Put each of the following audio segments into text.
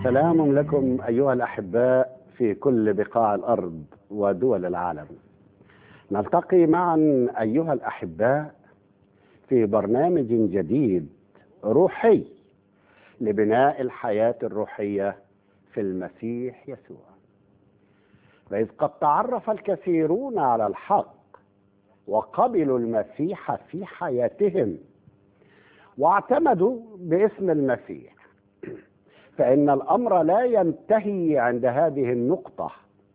سلام لكم أيها الأحباء في كل بقاع الأرض ودول العالم نلتقي معا أيها الأحباء في برنامج جديد روحي لبناء الحياة الروحية في المسيح يسوع فإذ قد تعرف الكثيرون على الحق وقبلوا المسيح في حياتهم واعتمدوا باسم المسيح فإن الأمر لا ينتهي عند هذه النقطة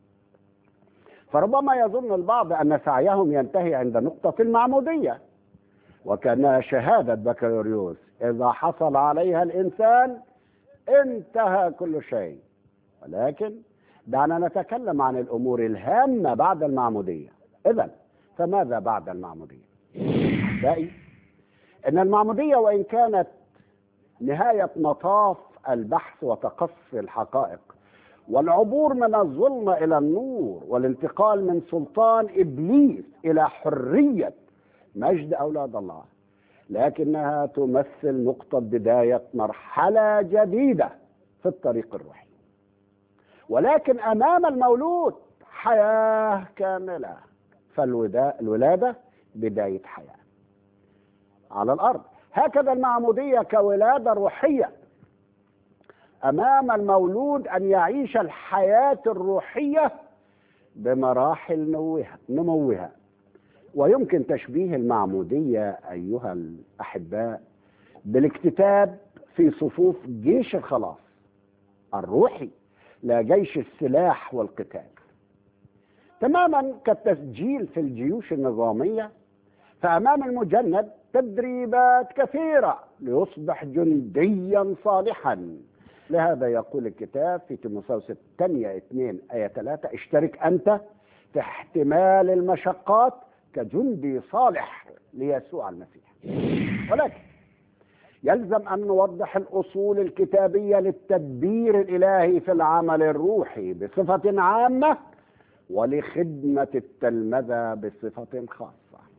فربما يظن البعض أن سعيهم ينتهي عند نقطة المعمودية وكأنها شهادة بكالوريوس إذا حصل عليها الإنسان انتهى كل شيء ولكن دعنا نتكلم عن الأمور الهامة بعد المعمودية إذا فماذا بعد المعمودية؟ أحبائي إن المعمودية وإن كانت نهاية مطاف البحث وتقصي الحقائق والعبور من الظلمة إلى النور والانتقال من سلطان إبليس إلى حرية مجد أولاد الله لكنها تمثل نقطة بداية مرحلة جديدة في الطريق الروحي ولكن أمام المولود حياة كاملة فالولادة بداية حياة على الأرض هكذا المعمودية كولادة روحية أمام المولود أن يعيش الحياة الروحية بمراحل نوها نموها ويمكن تشبيه المعمودية أيها الأحباء بالاكتتاب في صفوف جيش الخلاص الروحي لا جيش السلاح والقتال تماما كالتسجيل في الجيوش النظامية فأمام المجند تدريبات كثيرة ليصبح جنديا صالحا لهذا يقول الكتاب في تيموثاوس الثانية اثنين آية ثلاثة اشترك أنت في احتمال المشقات كجندي صالح ليسوع المسيح ولكن يلزم أن نوضح الأصول الكتابية للتدبير الإلهي في العمل الروحي بصفة عامة ولخدمة التلمذة بصفة خاصة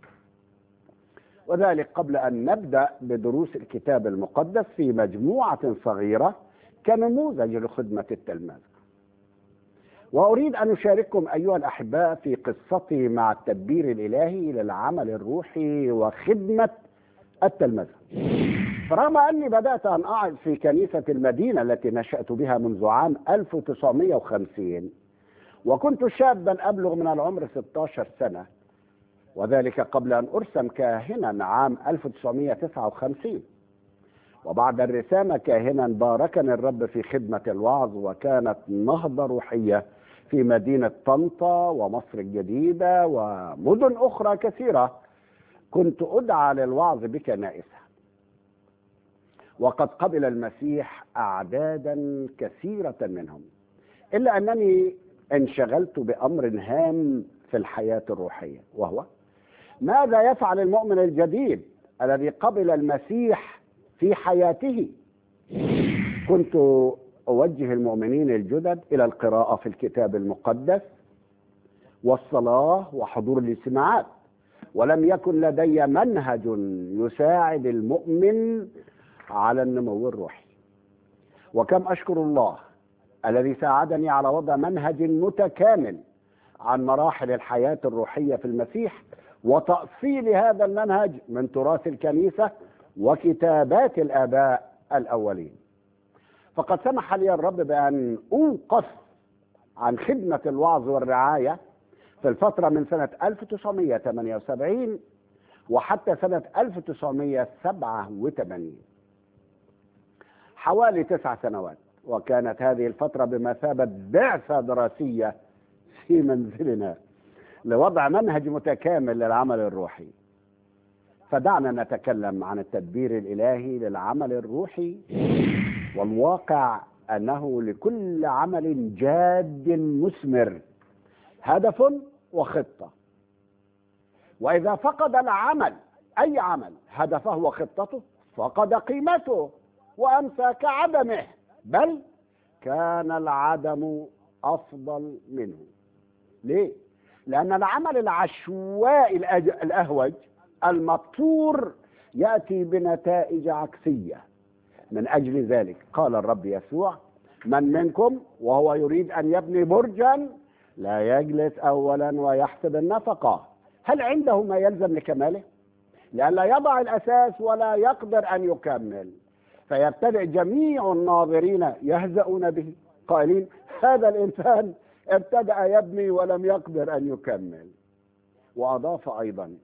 وذلك قبل أن نبدأ بدروس الكتاب المقدس في مجموعة صغيرة كنموذج لخدمة التلمذة وأريد أن أشارككم أيها الأحباء في قصتي مع التدبير الإلهي للعمل الروحي وخدمة التلمذة فرغم أني بدأت أن أعظ في كنيسة المدينة التي نشأت بها منذ عام 1950 وكنت شابا أبلغ من العمر 16 سنة وذلك قبل أن أرسم كاهنا عام 1959 وبعد الرسامة كاهنا باركني الرب في خدمة الوعظ وكانت نهضة روحية في مدينة طنطا ومصر الجديدة ومدن أخرى كثيرة كنت أدعى للوعظ بكنائسها وقد قبل المسيح أعدادا كثيرة منهم إلا أنني انشغلت بأمر هام في الحياة الروحية وهو ماذا يفعل المؤمن الجديد الذي قبل المسيح في حياته كنت اوجه المؤمنين الجدد الى القراءه في الكتاب المقدس والصلاه وحضور الاجتماعات ولم يكن لدي منهج يساعد المؤمن على النمو الروحي وكم اشكر الله الذي ساعدني على وضع منهج متكامل عن مراحل الحياه الروحيه في المسيح وتاصيل هذا المنهج من تراث الكنيسه وكتابات الآباء الأولين فقد سمح لي الرب بأن أوقف عن خدمة الوعظ والرعاية في الفترة من سنة 1978 وحتى سنة 1987 حوالي تسع سنوات وكانت هذه الفترة بمثابة بعثة دراسية في منزلنا لوضع منهج متكامل للعمل الروحي فدعنا نتكلم عن التدبير الالهي للعمل الروحي والواقع انه لكل عمل جاد مثمر هدف وخطه واذا فقد العمل اي عمل هدفه وخطته فقد قيمته وامسى كعدمه بل كان العدم افضل منه ليه لان العمل العشوائي الاهوج المبتور ياتي بنتائج عكسيه من اجل ذلك قال الرب يسوع من منكم وهو يريد أن يبني برجا لا يجلس أولا ويحسب النفقة هل عنده ما يلزم لكماله لئلا يضع الأساس ولا يقدر أن يكمل فيبتدئ جميع الناظرين يهزؤون به قائلين هذا الإنسان ابتدأ يبني ولم يقدر أن يكمل وأضاف أيضا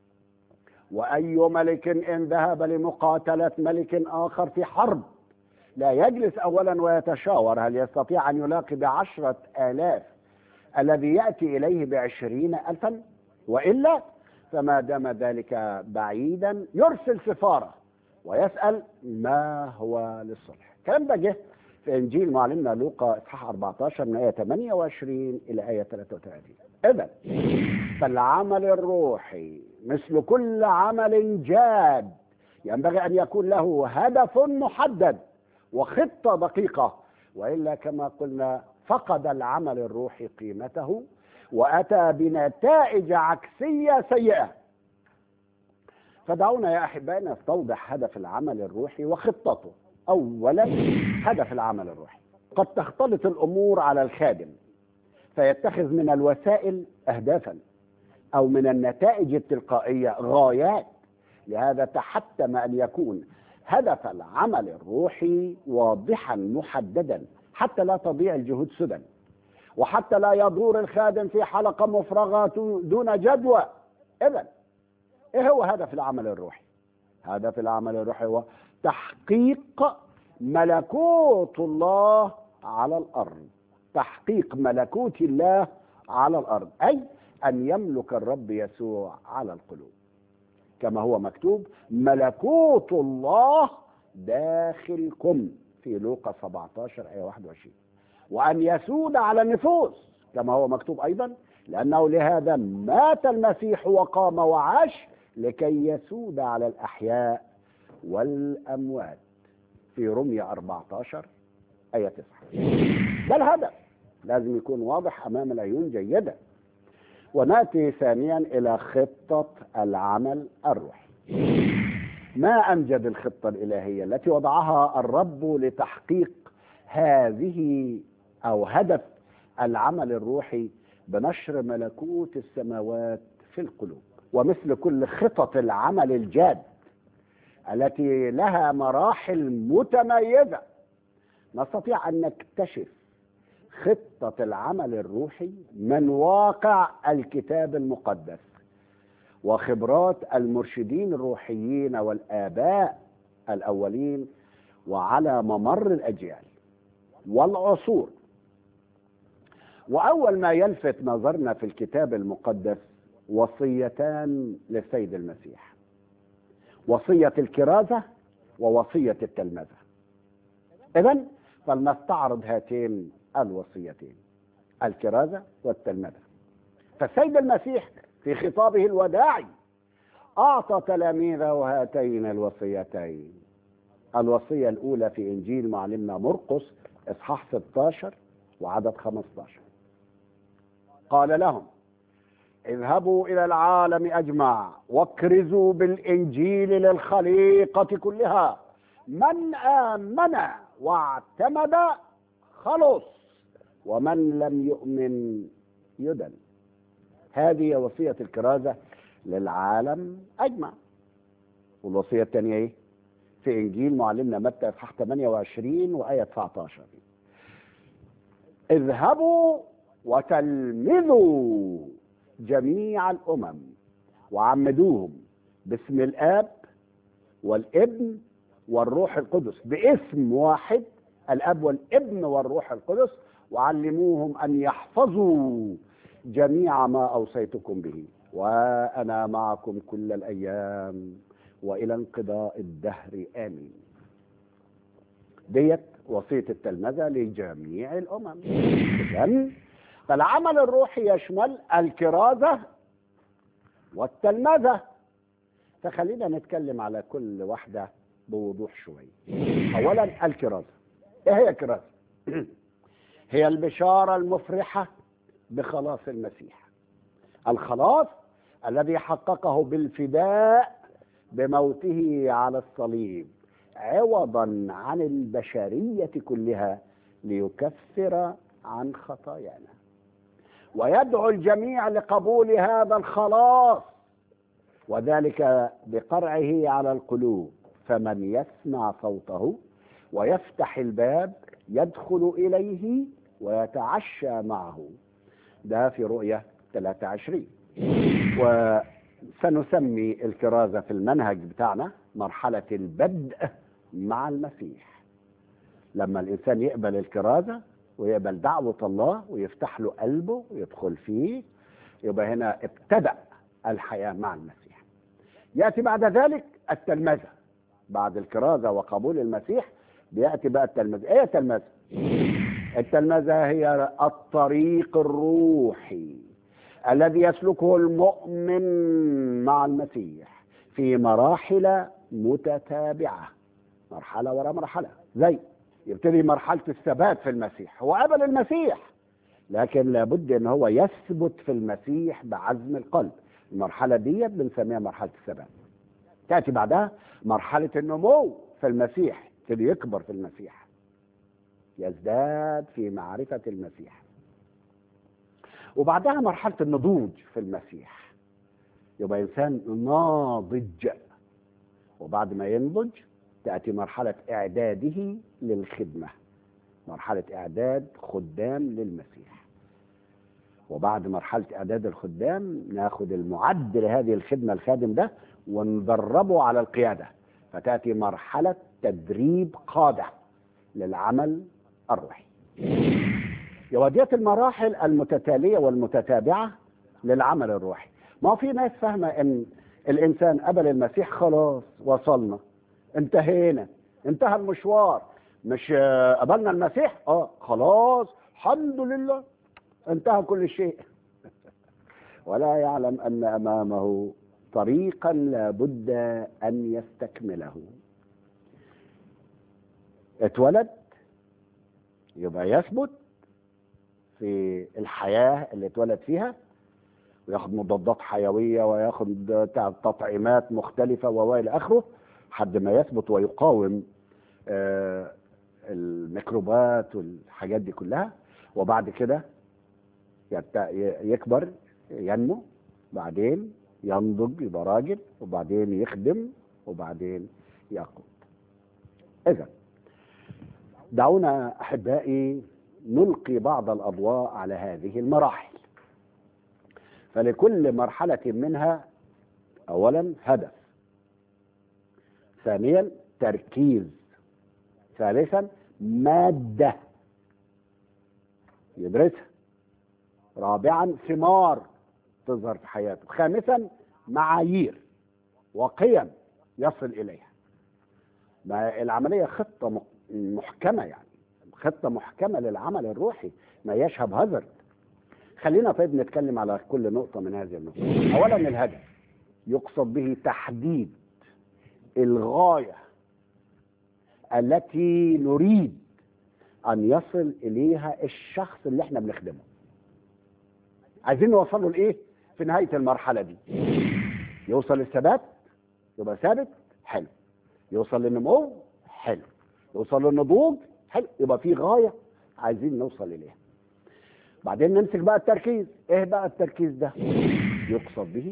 وأي ملك إن ذهب لمقاتلة ملك آخر في حرب لا يجلس أولا ويتشاور هل يستطيع أن يلاقي بعشرة آلاف الذي يأتي إليه بعشرين ألفا وإلا فما دام ذلك بعيدا يرسل سفارة ويسأل ما هو للصلح الكلام ده جه في إنجيل معلمنا لوقا إصحاح 14 من آية 28 إلى آية 33 إذا فالعمل الروحي مثل كل عمل جاد ينبغي أن يكون له هدف محدد وخطة دقيقة وإلا كما قلنا فقد العمل الروحي قيمته وأتى بنتائج عكسية سيئة فدعونا يا أحبائي نستوضح هدف العمل الروحي وخطته أولا هدف العمل الروحي قد تختلط الأمور على الخادم فيتخذ من الوسائل أهدافا أو من النتائج التلقائية غايات لهذا تحتم أن يكون هدف العمل الروحي واضحا محددا حتى لا تضيع الجهود سدى وحتى لا يدور الخادم في حلقة مفرغة دون جدوى إذا إيه هو هدف العمل الروحي هدف العمل الروحي هو تحقيق ملكوت الله على الأرض تحقيق ملكوت الله على الأرض أي أن يملك الرب يسوع على القلوب كما هو مكتوب ملكوت الله داخلكم في لوقا 17 آية 21 وأن يسود على النفوس كما هو مكتوب أيضا لأنه لهذا مات المسيح وقام وعاش لكي يسود على الأحياء والأموات في رمية 14 آية 9 ده الهدف لازم يكون واضح أمام العيون جيدا وناتي ثانيا الى خطه العمل الروحي ما امجد الخطه الالهيه التي وضعها الرب لتحقيق هذه او هدف العمل الروحي بنشر ملكوت السماوات في القلوب ومثل كل خطط العمل الجاد التي لها مراحل متميزه نستطيع ان نكتشف خطة العمل الروحي من واقع الكتاب المقدس وخبرات المرشدين الروحيين والآباء الأولين وعلى ممر الأجيال والعصور وأول ما يلفت نظرنا في الكتاب المقدس وصيتان للسيد المسيح وصية الكرازة ووصية التلمذة إذا فلنستعرض هاتين الوصيتين الكرازة والتلمذة فالسيد المسيح في خطابه الوداعي أعطى تلاميذه هاتين الوصيتين الوصية الأولى في إنجيل معلمنا مرقس إصحاح 16 وعدد 15 قال لهم اذهبوا إلى العالم أجمع واكرزوا بالإنجيل للخليقة كلها من آمن واعتمد خلص ومن لم يؤمن يدن هذه وصية الكرازة للعالم أجمع والوصية الثانية إيه؟ في إنجيل معلمنا متى إصحاح 28 وآية 19 اذهبوا وتلمذوا جميع الأمم وعمدوهم باسم الآب والابن والروح القدس باسم واحد الاب والابن والروح القدس وعلموهم ان يحفظوا جميع ما اوصيتكم به وانا معكم كل الايام والى انقضاء الدهر امين ديت وصيه التلمذه لجميع الامم اذا فالعمل الروحي يشمل الكرازه والتلمذه فخلينا نتكلم على كل واحده بوضوح شويه اولا الكرازه ايه هي الكرازه هي البشاره المفرحه بخلاص المسيح الخلاص الذي حققه بالفداء بموته على الصليب عوضا عن البشريه كلها ليكفر عن خطايانا ويدعو الجميع لقبول هذا الخلاص وذلك بقرعه على القلوب فمن يسمع صوته ويفتح الباب يدخل إليه ويتعشى معه ده في رؤية 23 وسنسمي الكرازة في المنهج بتاعنا مرحلة البدء مع المسيح لما الإنسان يقبل الكرازة ويقبل دعوة الله ويفتح له قلبه ويدخل فيه يبقى هنا ابتدأ الحياة مع المسيح يأتي بعد ذلك التلمذة بعد الكرازة وقبول المسيح بيأتي بقى التلمذة ايه التلمذة التلمذة هي الطريق الروحي الذي يسلكه المؤمن مع المسيح في مراحل متتابعة مرحلة ورا مرحلة زي يبتدي مرحلة الثبات في المسيح هو قبل المسيح لكن لابد ان هو يثبت في المسيح بعزم القلب المرحلة ديت بنسميها مرحلة الثبات تأتي بعدها مرحلة النمو في المسيح يبتدي يكبر في المسيح يزداد في معرفة المسيح وبعدها مرحلة النضوج في المسيح يبقى إنسان ناضج وبعد ما ينضج تأتي مرحلة إعداده للخدمة مرحلة إعداد خدام للمسيح وبعد مرحلة إعداد الخدام ناخد المعد لهذه الخدمة الخادم ده وندربه على القيادة فتأتي مرحلة تدريب قادة للعمل الروحي يبقى ديت المراحل المتتالية والمتتابعة للعمل الروحي ما في ناس فاهمة ان الانسان قبل المسيح خلاص وصلنا انتهينا انتهى المشوار مش قبلنا المسيح اه خلاص الحمد لله انتهى كل شيء ولا يعلم ان امامه طريقا لابد ان يستكمله اتولد يبقى يثبت في الحياة اللي اتولد فيها وياخد مضادات حيوية وياخد تطعيمات مختلفة وإلى آخره لحد ما يثبت ويقاوم آه الميكروبات والحاجات دي كلها وبعد كده يكبر ينمو بعدين ينضج يبقى راجل وبعدين يخدم وبعدين يقود إذا دعونا أحبائي نلقي بعض الأضواء على هذه المراحل فلكل مرحلة منها أولا هدف ثانيا تركيز ثالثا مادة يدرسها رابعا ثمار تظهر في حياته خامسا معايير وقيم يصل إليها ما العملية خطة محكمة يعني خطة محكمة للعمل الروحي ما يشهب هزر خلينا طيب نتكلم على كل نقطة من هذه النقطة أولا الهدف يقصد به تحديد الغاية التي نريد أن يصل إليها الشخص اللي احنا بنخدمه عايزين نوصله لإيه في نهاية المرحلة دي يوصل للثبات يبقى ثابت حلو يوصل للنمو حلو يوصل للنضوج حلو يبقى في غايه عايزين نوصل اليها بعدين نمسك بقى التركيز ايه بقى التركيز ده يقصد به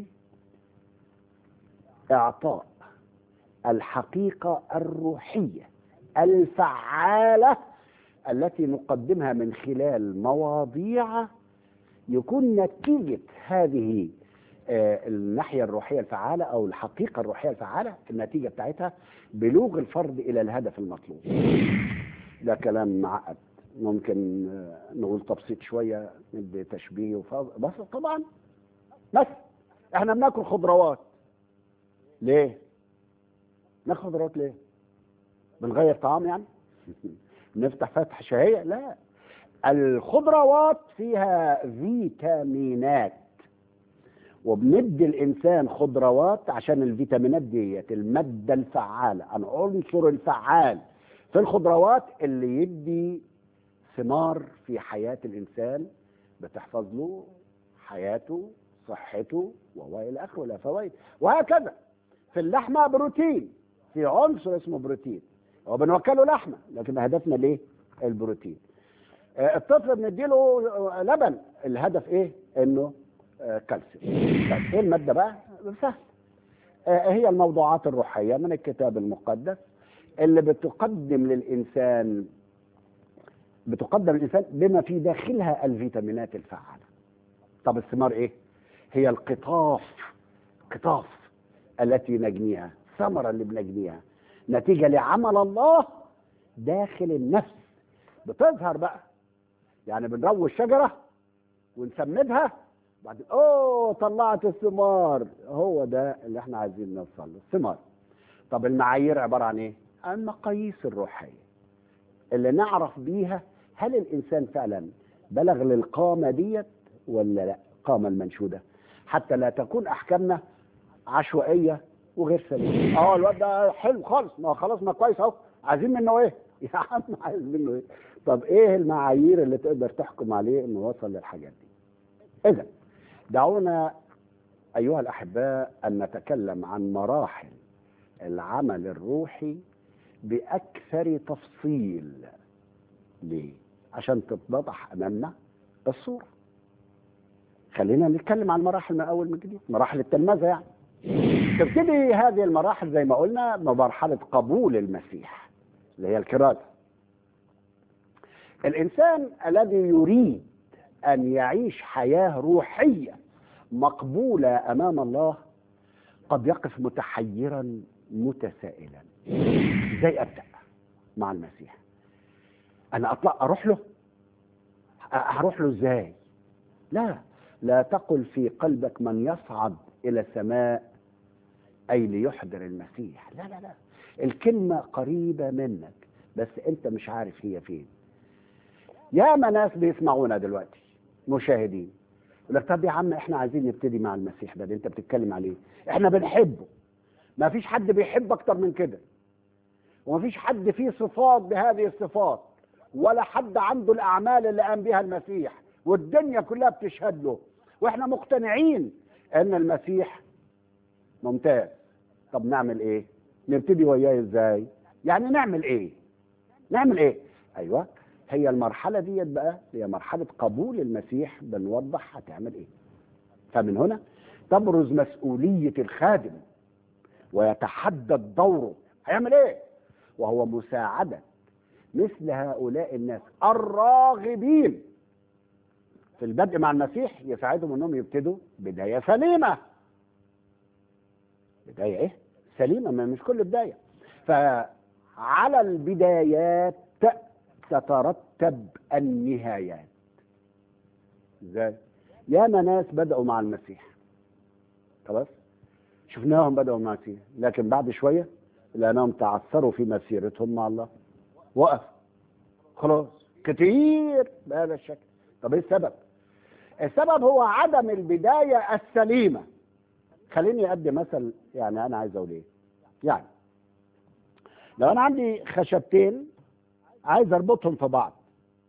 اعطاء الحقيقه الروحيه الفعاله التي نقدمها من خلال مواضيع يكون نتيجه هذه آه الناحيه الروحيه الفعاله او الحقيقه الروحيه الفعاله النتيجه بتاعتها بلوغ الفرد الى الهدف المطلوب ده كلام معقد ممكن نقول تبسيط شويه ندي تشبيه وفضل بس طبعا بس احنا بناكل خضروات ليه؟ ناكل خضروات ليه؟ بنغير طعام يعني؟ نفتح فتح شهيه؟ لا الخضروات فيها فيتامينات وبندي الانسان خضروات عشان الفيتامينات ديت الماده الفعاله العنصر الفعال في الخضروات اللي يدي ثمار في حياه الانسان بتحفظ له حياته صحته والى اخره ولا فوائد وهكذا في اللحمه بروتين في عنصر اسمه بروتين هو بنوكله لحمه لكن هدفنا ليه؟ البروتين آه، الطفل بنديله لبن الهدف ايه انه آه، كالسيوم طيب ايه الماده بقى سهل آه، هي الموضوعات الروحيه من الكتاب المقدس اللي بتقدم للانسان بتقدم للانسان بما في داخلها الفيتامينات الفعاله طب الثمار ايه هي القطاف قطاف التي نجنيها الثمره اللي بنجنيها نتيجه لعمل الله داخل النفس بتظهر بقى يعني بنروي الشجره ونسمدها بعدين اوه طلعت الثمار هو ده اللي احنا عايزين نوصل له الثمار طب المعايير عباره عن ايه عن مقاييس الروحيه اللي نعرف بيها هل الانسان فعلا بلغ للقامه ديت ولا لا القامه المنشوده حتى لا تكون احكامنا عشوائيه وغير سليمه اه الواد ده حلو خالص ما خلاص ما كويس اهو عايزين منه ايه يا عم عايز منه ايه طب ايه المعايير اللي تقدر تحكم عليه انه وصل للحاجات دي اذا دعونا ايها الاحباء ان نتكلم عن مراحل العمل الروحي باكثر تفصيل ليه عشان تتضح امامنا الصوره خلينا نتكلم عن المراحل من اول من جديد مراحل التلمذه يعني تبتدي هذه المراحل زي ما قلنا بمرحله قبول المسيح اللي هي الكرازه الانسان الذي يريد ان يعيش حياه روحيه مقبوله امام الله قد يقف متحيرا متسائلا ازاي ابدا مع المسيح انا اطلع اروح له أ- هروح له ازاي لا لا تقل في قلبك من يصعد الى السماء اي ليحضر المسيح لا لا لا الكلمه قريبه منك بس انت مش عارف هي فين ياما ناس بيسمعونا دلوقتي مشاهدين يقول لك طب يا عم احنا عايزين نبتدي مع المسيح ده, ده انت بتتكلم عليه احنا بنحبه ما فيش حد بيحب اكتر من كده وما فيش حد فيه صفات بهذه الصفات ولا حد عنده الاعمال اللي قام بها المسيح والدنيا كلها بتشهد له واحنا مقتنعين ان المسيح ممتاز طب نعمل ايه نبتدي وياه ازاي يعني نعمل ايه نعمل ايه ايوه هي المرحله ديت بقى هي مرحله قبول المسيح بنوضح هتعمل ايه فمن هنا تبرز مسؤوليه الخادم ويتحدد دوره هيعمل ايه وهو مساعده مثل هؤلاء الناس الراغبين في البدء مع المسيح يساعدهم انهم يبتدوا بدايه سليمه بدايه ايه سليمه ما مش كل بدايه فعلى البدايات تترتب النهايات ازاي ياما ناس بدأوا مع المسيح خلاص شفناهم بدأوا مع المسيح لكن بعد شوية لأنهم تعثروا في مسيرتهم مع الله وقف خلاص كتير بهذا الشكل طب ايه السبب السبب هو عدم البداية السليمة خليني أدي مثل يعني أنا عايز أقول إيه يعني لو أنا عندي خشبتين عايز اربطهم في بعض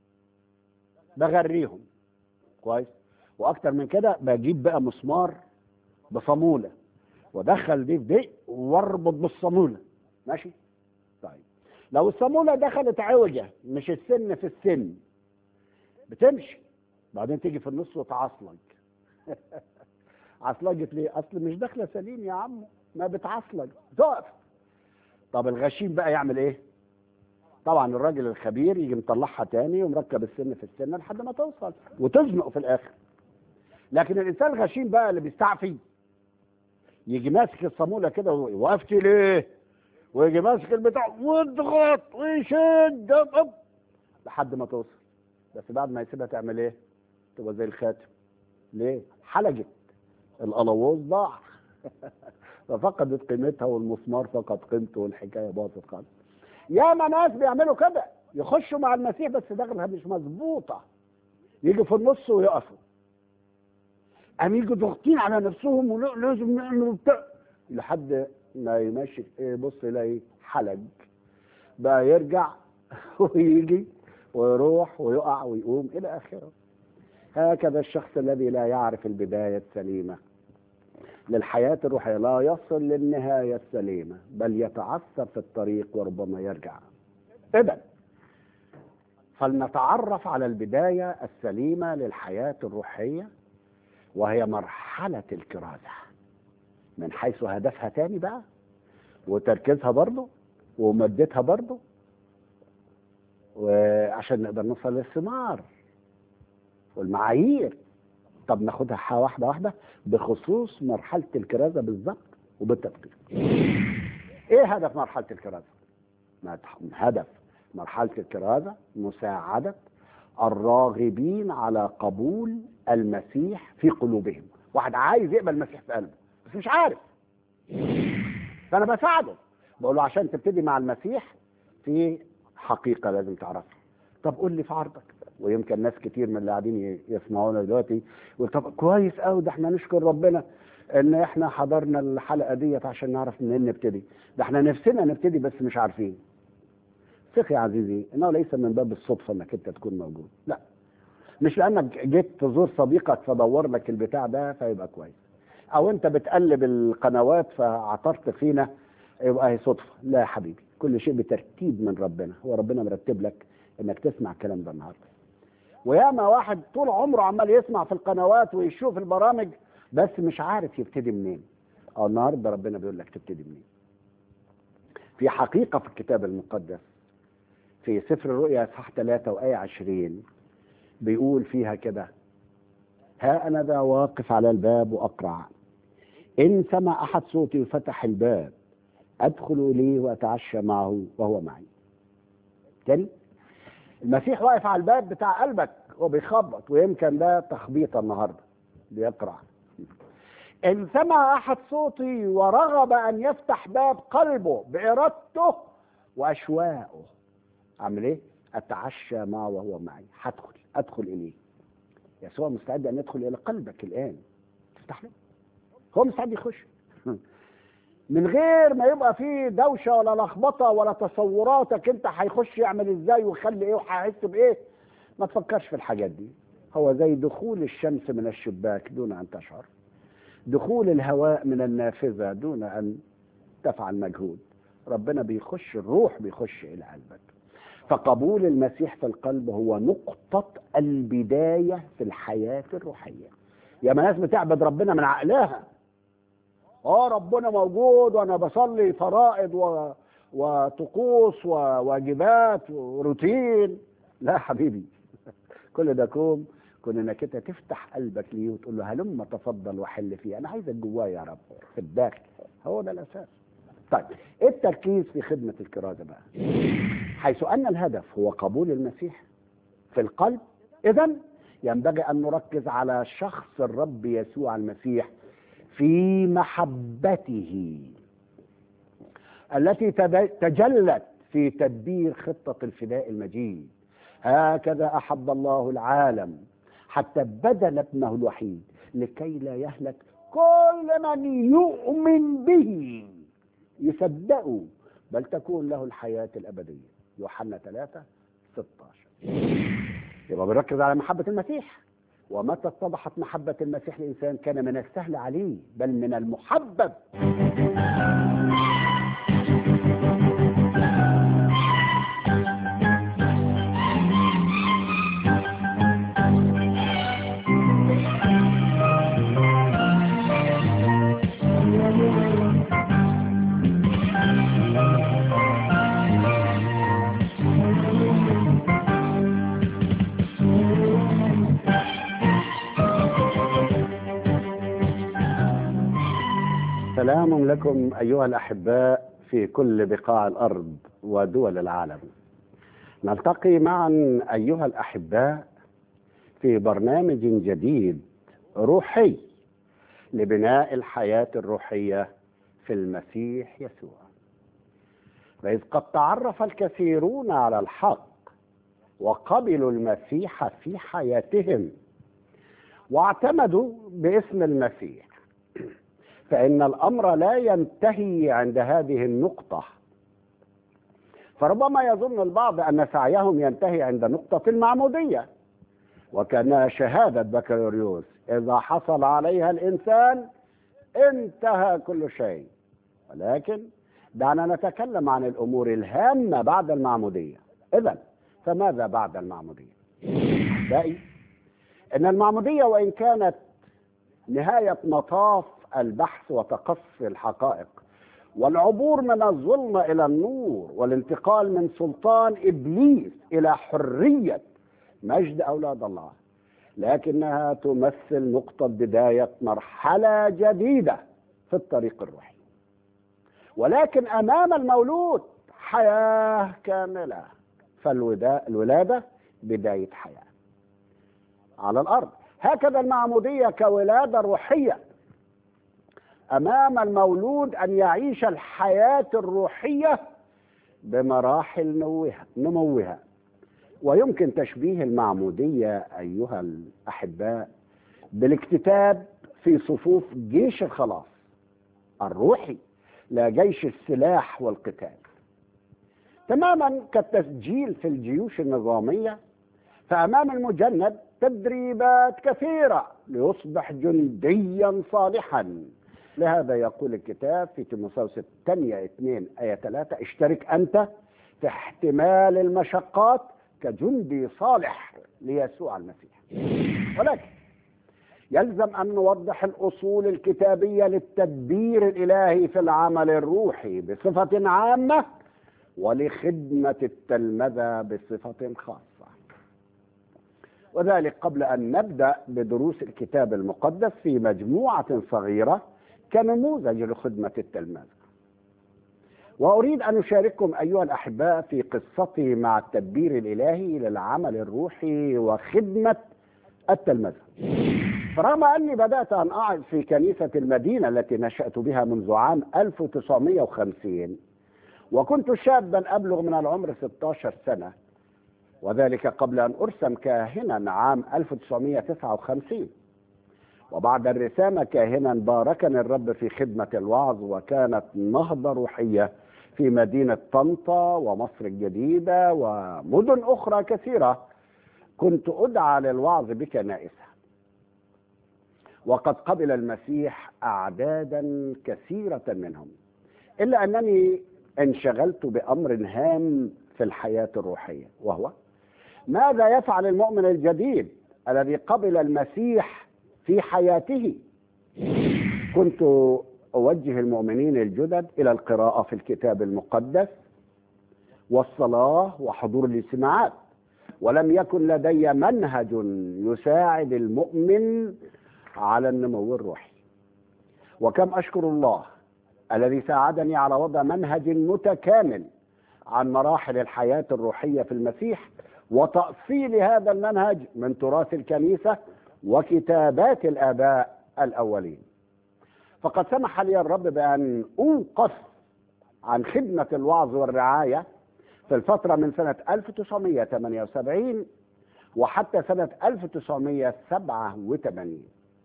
بغريهم كويس واكتر من كده بجيب بقى مسمار بصاموله وادخل دي في دي واربط بالصاموله ماشي طيب لو الصاموله دخلت عوجه مش السن في السن بتمشي بعدين تيجي في النص وتعصلج عصلجت ليه اصل مش داخله سليم يا عم ما بتعصلج تقف طب الغشيم بقى يعمل ايه طبعا الراجل الخبير يجي مطلعها تاني ومركب السن في السن لحد ما توصل وتزنق في الاخر لكن الانسان الغشيم بقى اللي بيستعفي يجي ماسك الصاموله كده وقفت ليه ويجي ماسك البتاع واضغط ويشد أب لحد ما توصل بس بعد ما يسيبها تعمل ايه تبقى زي الخاتم ليه حلقت القلاووز ضاع ففقدت قيمتها والمسمار فقد قيمته والحكايه باظت خالص ياما ناس بيعملوا كده يخشوا مع المسيح بس دخلها مش مظبوطه يجوا في النص ويقفوا قام يجوا ضاغطين على نفسهم ولازم نعمل بتاع لحد ما يمشي ايه بص يلاقي حلق بقى يرجع ويجي ويروح ويقع ويقوم الى اخره هكذا الشخص الذي لا يعرف البدايه السليمه للحياة الروحية لا يصل للنهاية السليمة بل يتعثر في الطريق وربما يرجع إذا فلنتعرف على البداية السليمة للحياة الروحية وهي مرحلة الكرازة من حيث هدفها تاني بقى وتركيزها برضه ومدتها برضه وعشان نقدر نوصل للثمار والمعايير طب ناخدها واحدة واحدة بخصوص مرحلة الكرازة بالظبط وبالتدقيق ايه هدف مرحلة الكرازة هدف مرحلة الكرازة مساعدة الراغبين على قبول المسيح في قلوبهم واحد عايز يقبل المسيح في قلبه بس مش عارف فانا بساعده بقول له عشان تبتدي مع المسيح في حقيقة لازم تعرفها طب قول لي في عرضك ويمكن ناس كتير من اللي قاعدين يسمعونا دلوقتي يقول طب كويس قوي ده احنا نشكر ربنا ان احنا حضرنا الحلقه ديت عشان نعرف منين نبتدي ده احنا نفسنا نبتدي بس مش عارفين ثق يا عزيزي انه ليس من باب الصدفه انك انت تكون موجود لا مش لانك جيت تزور صديقك فدور لك البتاع ده فيبقى كويس او انت بتقلب القنوات فعثرت فينا يبقى هي صدفه لا يا حبيبي كل شيء بترتيب من ربنا هو ربنا مرتب لك انك تسمع الكلام ده النهارده وياما واحد طول عمره عمال يسمع في القنوات ويشوف البرامج بس مش عارف يبتدي منين اه النهارده ربنا بيقول لك تبتدي منين في حقيقة في الكتاب المقدس في سفر الرؤيا اصحاح 3 وآية 20 بيقول فيها كده ها أنا ذا واقف على الباب وأقرع إن سمع أحد صوتي وفتح الباب أدخل إليه وأتعشى معه وهو معي تاني المسيح واقف على الباب بتاع قلبك وبيخبط ويمكن ده تخبيط النهارده بيقرع إن سمع أحد صوتي ورغب أن يفتح باب قلبه بإرادته وأشواقه أعمل إيه؟ أتعشى معه وهو معي هدخل أدخل إليه يسوع مستعد أن يدخل إلى قلبك الآن تفتح له هو مستعد يخش من غير ما يبقى فيه دوشه ولا لخبطه ولا تصوراتك انت هيخش يعمل ازاي ويخلي ايه وهيحس بايه ما تفكرش في الحاجات دي هو زي دخول الشمس من الشباك دون ان تشعر دخول الهواء من النافذه دون ان تفعل مجهود ربنا بيخش الروح بيخش الى قلبك فقبول المسيح في القلب هو نقطة البداية في الحياة الروحية يا ناس بتعبد ربنا من عقلها اه ربنا موجود وانا بصلي فرائض و... وطقوس وواجبات وروتين لا يا حبيبي كل ده كوم كون انك انت تفتح قلبك ليه وتقول له هلم تفضل وحل فيه انا عايزك جوايا يا رب في الداخل هو ده الاساس طيب ايه التركيز في خدمه الكرازه بقى حيث ان الهدف هو قبول المسيح في القلب اذا ينبغي ان نركز على شخص الرب يسوع المسيح في محبته التي تجلت في تدبير خطة الفداء المجيد هكذا أحب الله العالم حتى بذل ابنه الوحيد لكي لا يهلك كل من يؤمن به يصدقه بل تكون له الحياة الأبدية يوحنا 3 16 يبقى بنركز على محبة المسيح ومتى اتضحت محبة المسيح للإنسان كان من السهل عليه بل من المحبب سلام لكم أيها الأحباء في كل بقاع الأرض ودول العالم نلتقي معا أيها الأحباء في برنامج جديد روحي لبناء الحياة الروحية في المسيح يسوع فإذ قد تعرف الكثيرون على الحق وقبلوا المسيح في حياتهم واعتمدوا باسم المسيح فإن الأمر لا ينتهي عند هذه النقطة فربما يظن البعض أن سعيهم ينتهي عند نقطة المعمودية وكان شهادة بكالوريوس إذا حصل عليها الإنسان انتهى كل شيء ولكن دعنا نتكلم عن الأمور الهامة بعد المعمودية إذا فماذا بعد المعمودية أحبائي إن المعمودية وإن كانت نهاية مطاف البحث وتقصي الحقائق والعبور من الظلمة إلى النور والانتقال من سلطان إبليس إلى حرية مجد أولاد الله لكنها تمثل نقطة بداية مرحلة جديدة في الطريق الروحي ولكن أمام المولود حياة كاملة فالولادة بداية حياة على الأرض هكذا المعمودية كولادة روحية أمام المولود أن يعيش الحياة الروحية بمراحل نموها, نموها ويمكن تشبيه المعمودية أيها الأحباء بالاكتتاب في صفوف جيش الخلاص الروحي لا جيش السلاح والقتال تماما كالتسجيل في الجيوش النظامية فأمام المجند تدريبات كثيرة ليصبح جنديا صالحا لهذا يقول الكتاب في تيموثاوس الثانية 2 آية 3 اشترك أنت في احتمال المشقات كجندي صالح ليسوع المسيح ولكن يلزم أن نوضح الأصول الكتابية للتدبير الإلهي في العمل الروحي بصفة عامة ولخدمة التلمذة بصفة خاصة وذلك قبل أن نبدأ بدروس الكتاب المقدس في مجموعة صغيرة كنموذج لخدمة التلمذة وأريد أن أشارككم أيها الأحباء في قصتي مع التدبير الإلهي للعمل الروحي وخدمة التلمذة فرغم أني بدأت أن أعظ في كنيسة المدينة التي نشأت بها منذ عام 1950 وكنت شابا أبلغ من العمر 16 سنة وذلك قبل أن أرسم كاهنا عام 1959 وبعد الرسامة كاهنا باركني الرب في خدمة الوعظ وكانت نهضة روحية في مدينة طنطا ومصر الجديدة ومدن أخرى كثيرة كنت أدعى للوعظ بكنائسها وقد قبل المسيح أعدادا كثيرة منهم إلا أنني انشغلت بأمر هام في الحياة الروحية وهو ماذا يفعل المؤمن الجديد الذي قبل المسيح في حياته كنت أوجه المؤمنين الجدد إلى القراءة في الكتاب المقدس والصلاة وحضور الاجتماعات ولم يكن لدي منهج يساعد المؤمن على النمو الروحي وكم أشكر الله الذي ساعدني على وضع منهج متكامل عن مراحل الحياة الروحية في المسيح وتأصيل هذا المنهج من تراث الكنيسة وكتابات الآباء الأولين فقد سمح لي الرب بأن أوقف عن خدمة الوعظ والرعاية في الفترة من سنة 1978 وحتى سنة 1987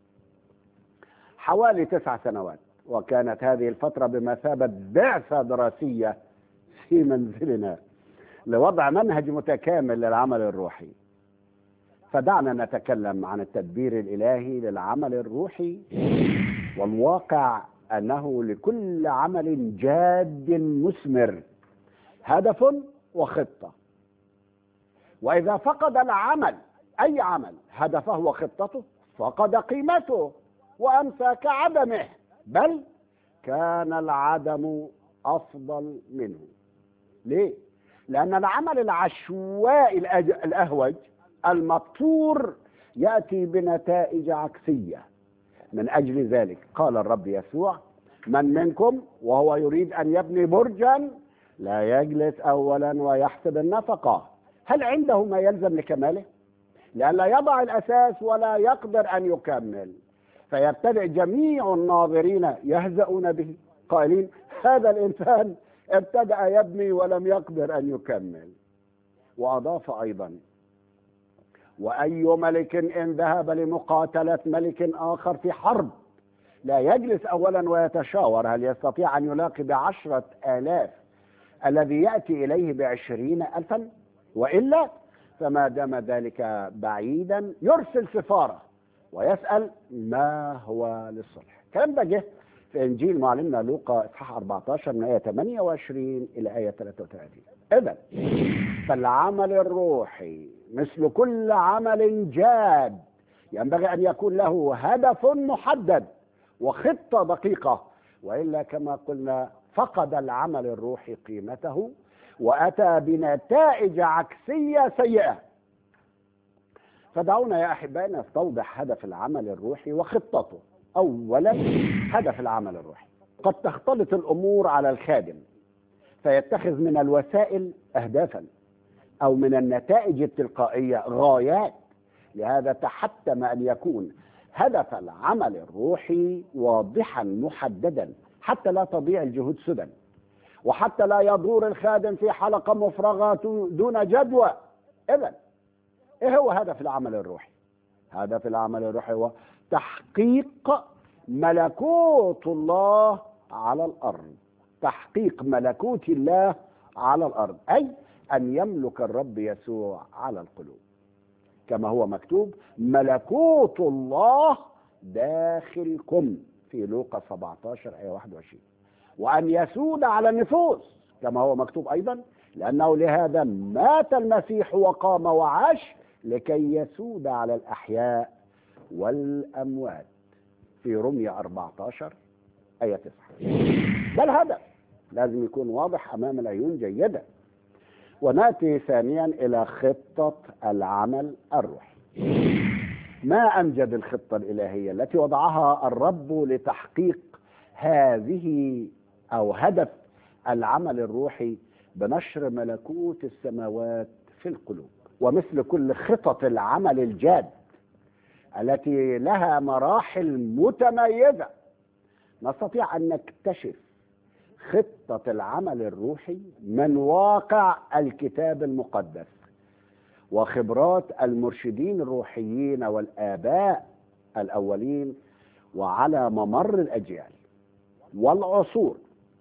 حوالي تسع سنوات وكانت هذه الفترة بمثابة بعثة دراسية في منزلنا لوضع منهج متكامل للعمل الروحي فدعنا نتكلم عن التدبير الالهي للعمل الروحي والواقع انه لكل عمل جاد مثمر هدف وخطه واذا فقد العمل اي عمل هدفه وخطته فقد قيمته وامسى كعدمه بل كان العدم افضل منه ليه لان العمل العشوائي الاهوج المبتور ياتي بنتائج عكسيه من اجل ذلك قال الرب يسوع من منكم وهو يريد ان يبني برجا لا يجلس اولا ويحسب النفقه هل عنده ما يلزم لكماله لئلا يضع الاساس ولا يقدر ان يكمل فيبتدئ جميع الناظرين يهزؤون به قائلين هذا الانسان ابتدأ يبني ولم يقدر أن يكمل وأضاف أيضا وأي ملك إن ذهب لمقاتلة ملك آخر في حرب لا يجلس أولا ويتشاور هل يستطيع أن يلاقي بعشرة آلاف الذي يأتي إليه بعشرين ألفا وإلا فما دام ذلك بعيدا يرسل سفارة ويسأل ما هو للصلح الكلام ده جه في انجيل معلمنا لوقا اصحاح 14 من ايه 28 الى ايه 33 اذا فالعمل الروحي مثل كل عمل جاد ينبغي ان يكون له هدف محدد وخطه دقيقه والا كما قلنا فقد العمل الروحي قيمته واتى بنتائج عكسيه سيئه فدعونا يا احبائي نستوضح هدف العمل الروحي وخطته اولا هدف العمل الروحي قد تختلط الامور على الخادم فيتخذ من الوسائل اهدافا او من النتائج التلقائيه غايات لهذا تحتم ان يكون هدف العمل الروحي واضحا محددا حتى لا تضيع الجهود سدى وحتى لا يدور الخادم في حلقه مفرغه دون جدوى اذا ايه هو هدف العمل الروحي هدف العمل الروحي هو تحقيق ملكوت الله على الارض تحقيق ملكوت الله على الارض اي ان يملك الرب يسوع على القلوب كما هو مكتوب ملكوت الله داخلكم في لوقا 17 ايه 21 وان يسود على النفوس كما هو مكتوب ايضا لانه لهذا مات المسيح وقام وعاش لكي يسود على الاحياء والاموات في رمية 14 آية 9 ده الهدف لازم يكون واضح أمام العيون جيدا ونأتي ثانيا إلى خطة العمل الروحي ما أمجد الخطة الإلهية التي وضعها الرب لتحقيق هذه أو هدف العمل الروحي بنشر ملكوت السماوات في القلوب ومثل كل خطط العمل الجاد التي لها مراحل متميزة نستطيع أن نكتشف خطة العمل الروحي من واقع الكتاب المقدس وخبرات المرشدين الروحيين والآباء الأولين وعلى ممر الأجيال والعصور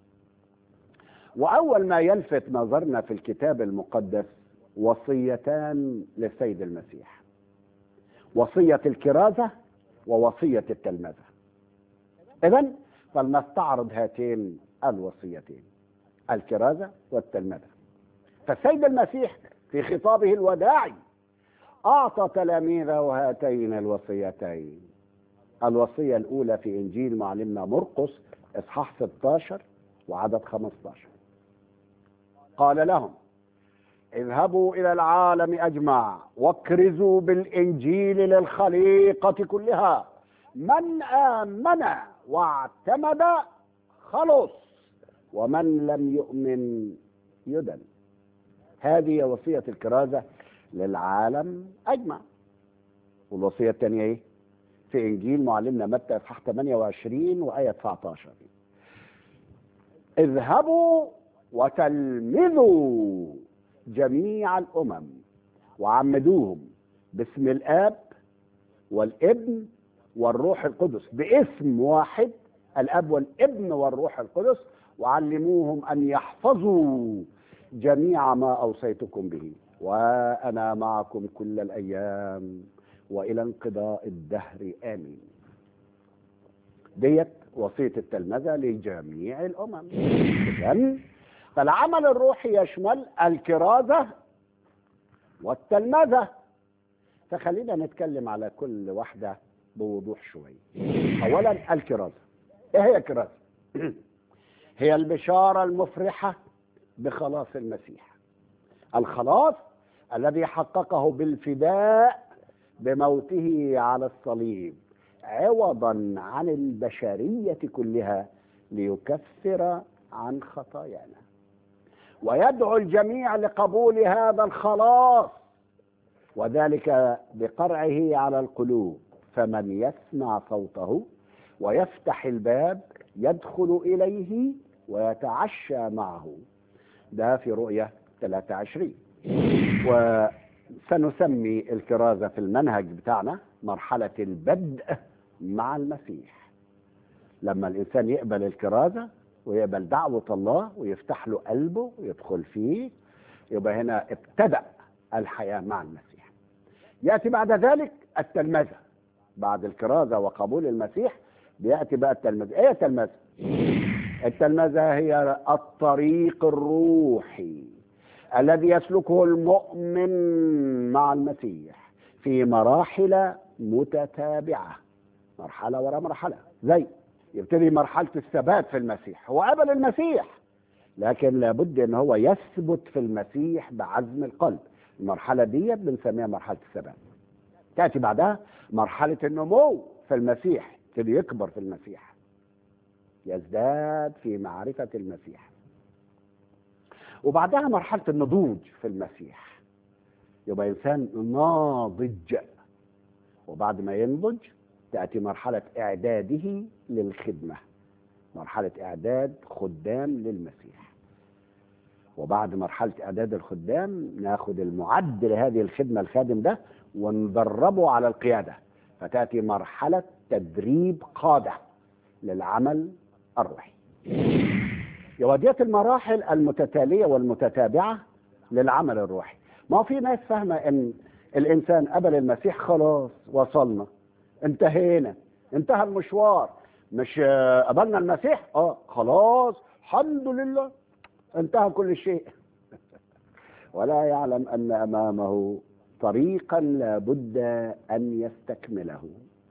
وأول ما يلفت نظرنا في الكتاب المقدس وصيتان للسيد المسيح وصية الكرازة ووصية التلمذة إذا فلنستعرض هاتين الوصيتين الكرازة والتلمذة فالسيد المسيح في خطابه الوداعي أعطى تلاميذه هاتين الوصيتين الوصية الأولى في إنجيل معلمنا مرقس إصحاح 16 وعدد 15 قال لهم اذهبوا إلى العالم أجمع واكرزوا بالإنجيل للخليقة كلها من آمن واعتمد خلص ومن لم يؤمن يدن هذه وصية الكرازة للعالم أجمع والوصية الثانية إيه؟ في إنجيل معلمنا متى إصحاح 28 وآية 19 اذهبوا وتلمذوا جميع الأمم وعمدوهم باسم الآب والابن والروح القدس باسم واحد الاب والابن والروح القدس وعلموهم ان يحفظوا جميع ما اوصيتكم به وانا معكم كل الايام والى انقضاء الدهر امين ديت وصيه التلمذه لجميع الامم اذا فالعمل الروحي يشمل الكرازه والتلمذه فخلينا نتكلم على كل واحده بوضوح شويه اولا الكرازه ايه هي الكرازه هي البشاره المفرحه بخلاص المسيح الخلاص الذي حققه بالفداء بموته على الصليب عوضا عن البشريه كلها ليكفر عن خطايانا ويدعو الجميع لقبول هذا الخلاص وذلك بقرعه على القلوب فمن يسمع صوته ويفتح الباب يدخل إليه ويتعشى معه ده في رؤية 23 وسنسمي الكرازة في المنهج بتاعنا مرحلة البدء مع المسيح لما الإنسان يقبل الكرازة ويقبل دعوة الله ويفتح له قلبه ويدخل فيه يبقى هنا ابتدأ الحياة مع المسيح يأتي بعد ذلك التلمذة بعد الكرازة وقبول المسيح بيأتي بقى التلمذة ايه التلمذة التلمذة هي الطريق الروحي الذي يسلكه المؤمن مع المسيح في مراحل متتابعة مرحلة ورا مرحلة زي يبتدي مرحلة الثبات في المسيح هو قبل المسيح لكن لابد ان هو يثبت في المسيح بعزم القلب المرحلة دي بنسميها مرحلة الثبات تأتي بعدها مرحلة النمو في المسيح يبتدي يكبر في المسيح يزداد في معرفة المسيح وبعدها مرحلة النضوج في المسيح يبقى إنسان ناضج وبعد ما ينضج تأتي مرحلة إعداده للخدمة مرحلة إعداد خدام للمسيح وبعد مرحلة إعداد الخدام ناخد المعد لهذه الخدمة الخادم ده وندربه على القيادة فتأتي مرحلة تدريب قادة للعمل الروحي يبقى ديت المراحل المتتالية والمتتابعة للعمل الروحي ما هو في ناس فاهمة ان الانسان قبل المسيح خلاص وصلنا انتهينا انتهى المشوار مش آه، قبلنا المسيح اه خلاص الحمد لله انتهى كل شيء ولا يعلم ان امامه طريقا لابد ان يستكمله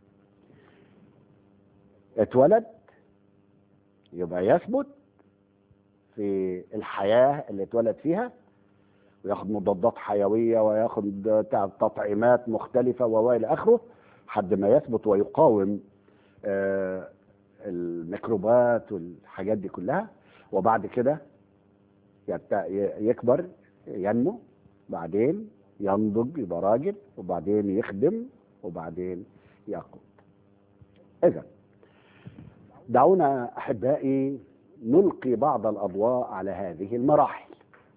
اتولد يبقى يثبت في الحياه اللي اتولد فيها وياخد مضادات حيويه وياخد تطعيمات مختلفه والى اخره حد ما يثبت ويقاوم آه، الميكروبات والحاجات دي كلها وبعد كده يت- يكبر ينمو بعدين ينضج يبقى راجل وبعدين يخدم وبعدين يقود اذا دعونا احبائي نلقي بعض الاضواء على هذه المراحل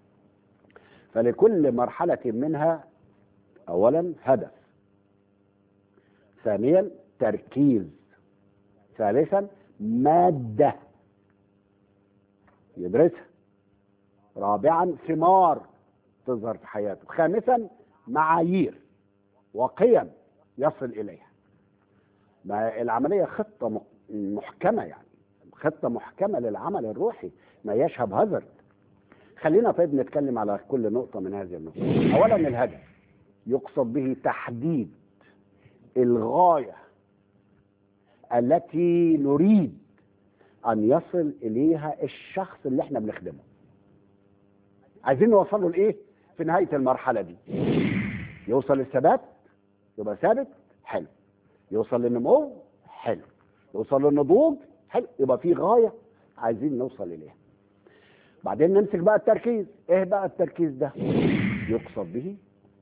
فلكل مرحله منها اولا هدف ثانيا تركيز ثالثا ماده يدرسها رابعا ثمار تظهر في حياته خامسا معايير وقيم يصل اليها ما العمليه خطه مح- محكمه يعني خطه محكمه للعمل الروحي ما يشهب هازارد خلينا طيب نتكلم على كل نقطه من هذه النقط اولا الهدف يقصد به تحديد الغايه التي نريد ان يصل اليها الشخص اللي احنا بنخدمه عايزين نوصل له لايه في نهايه المرحله دي يوصل للثبات يبقى ثابت حلو يوصل للنمو حلو يوصل للنضوج حلو يبقى في غايه عايزين نوصل اليها بعدين نمسك بقى التركيز ايه بقى التركيز ده يقصد به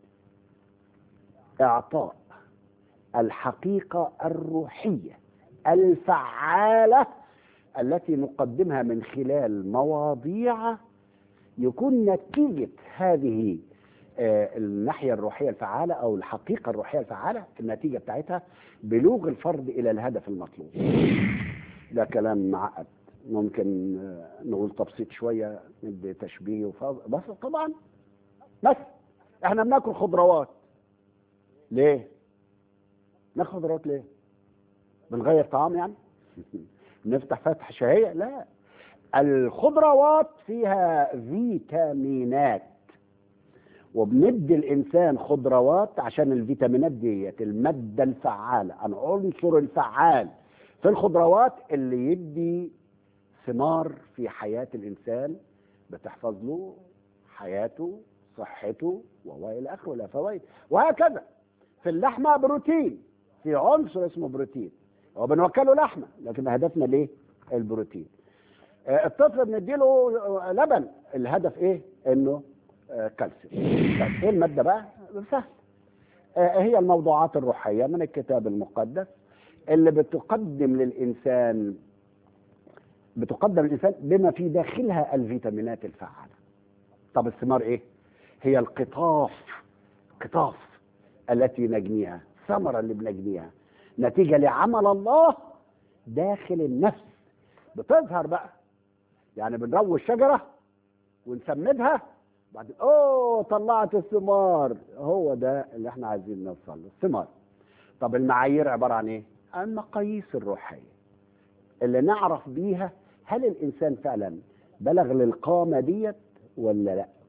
اعطاء الحقيقه الروحيه الفعاله التي نقدمها من خلال مواضيع يكون نتيجه هذه آه، الناحيه الروحيه الفعاله او الحقيقه الروحيه الفعاله النتيجه بتاعتها بلوغ الفرد الى الهدف المطلوب ده كلام معقد ممكن آه، نقول تبسيط شويه ندي تشبيه وفض... بس طبعا بس احنا بناكل خضروات ليه؟ ناكل خضروات ليه؟ بنغير طعام يعني؟ نفتح فتح شهيه؟ لا الخضروات فيها فيتامينات وبندي الانسان خضروات عشان الفيتامينات ديت الماده الفعاله العنصر الفعال في الخضروات اللي يدي ثمار في حياه الانسان بتحفظ له حياته صحته والى اخره لا فوائد وهكذا في اللحمه بروتين في عنصر اسمه بروتين هو بنوكله لحمه لكن هدفنا ليه؟ البروتين آه، الطفل بنديله آه، لبن الهدف ايه؟ انه آه، كالسيوم طيب ايه الماده بقى؟ سهل آه، هي الموضوعات الروحيه من الكتاب المقدس اللي بتقدم للانسان بتقدم للانسان بما في داخلها الفيتامينات الفعاله. طب الثمار ايه؟ هي القطاف قطاف التي نجنيها، ثمره اللي بنجنيها نتيجه لعمل الله داخل النفس بتظهر بقى يعني بنروي الشجره ونسمدها بعدين اوه طلعت الثمار هو ده اللي احنا عايزين نوصل له الثمار طب المعايير عباره عن ايه؟ عن مقاييس الروحيه اللي نعرف بيها هل الانسان فعلا بلغ للقامه ديت ولا لا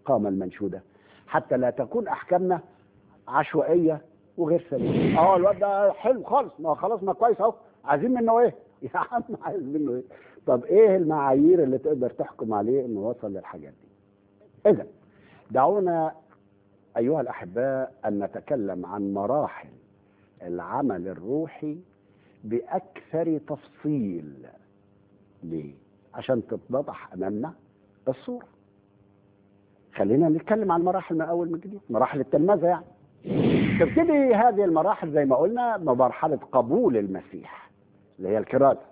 القامة المنشودة حتى لا تكون أحكامنا عشوائية وغير سليمة اه الواد ده حلو خالص ما هو خلاص ما كويس اهو عايزين منه ايه يا عم عايز منه ايه طب ايه المعايير اللي تقدر تحكم عليه انه وصل للحاجات دي اذا دعونا ايها الاحباء ان نتكلم عن مراحل العمل الروحي باكثر تفصيل ليه عشان تتضح امامنا الصوره خلينا نتكلم عن المراحل من اول من جديد مراحل التلمذه يعني تبتدي هذه المراحل زي ما قلنا بمرحله قبول المسيح اللي هي الكرازه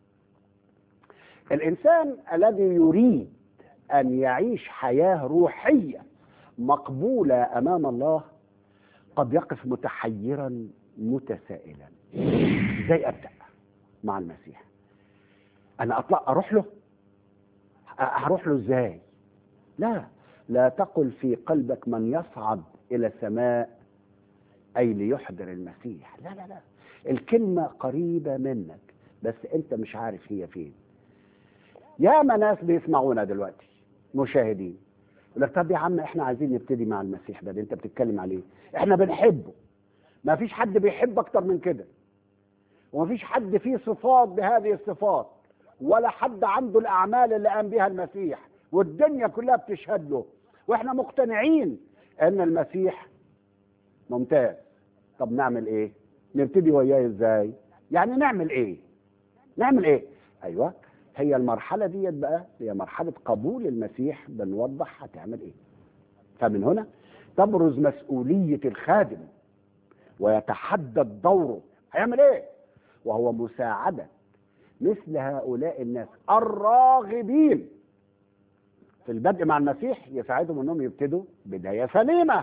الانسان الذي يريد ان يعيش حياه روحيه مقبوله امام الله قد يقف متحيرا متسائلا ازاي ابدا مع المسيح انا اطلع اروح له هروح له ازاي لا لا تقل في قلبك من يصعد الى السماء اي ليحضر المسيح لا لا لا الكلمه قريبه منك بس انت مش عارف هي فين يا ما ناس بيسمعونا دلوقتي مشاهدين يقول لك طب يا عم احنا عايزين نبتدي مع المسيح ده اللي انت بتتكلم عليه احنا بنحبه ما فيش حد بيحب اكتر من كده وما فيش حد فيه صفات بهذه الصفات ولا حد عنده الاعمال اللي قام بها المسيح والدنيا كلها بتشهد له واحنا مقتنعين ان المسيح ممتاز طب نعمل ايه نبتدي وياه ازاي يعني نعمل ايه نعمل ايه ايوه هي المرحله ديت بقى هي مرحله قبول المسيح بنوضح هتعمل ايه فمن هنا تبرز مسؤوليه الخادم ويتحدد دوره هيعمل ايه وهو مساعده مثل هؤلاء الناس الراغبين في البدء مع المسيح يساعدهم انهم يبتدوا بدايه سليمه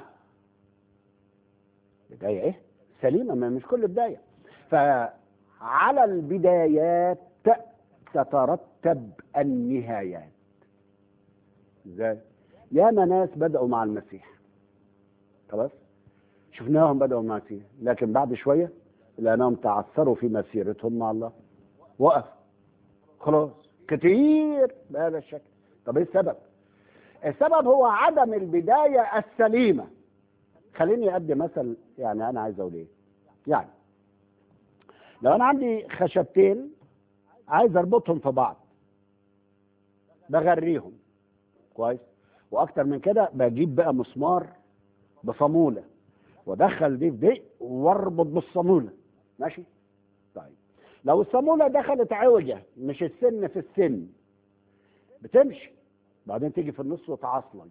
بدايه ايه سليمه ما مش كل بدايه فعلى البدايات تترتب النهايات ازاي ياما ناس بدأوا مع المسيح خلاص شفناهم بدأوا مع المسيح لكن بعد شوية لأنهم تعثروا في مسيرتهم مع الله وقف خلاص كتير بهذا الشكل طب ايه السبب السبب هو عدم البداية السليمة خليني أدي مثل يعني أنا عايز أقول إيه يعني لو أنا عندي خشبتين عايز اربطهم في بعض بغريهم كويس واكتر من كده بجيب بقى مسمار بصاموله وادخل دي في دي واربط بالصاموله ماشي طيب لو الصاموله دخلت عوجه مش السن في السن بتمشي بعدين تيجي في النص وتعصلج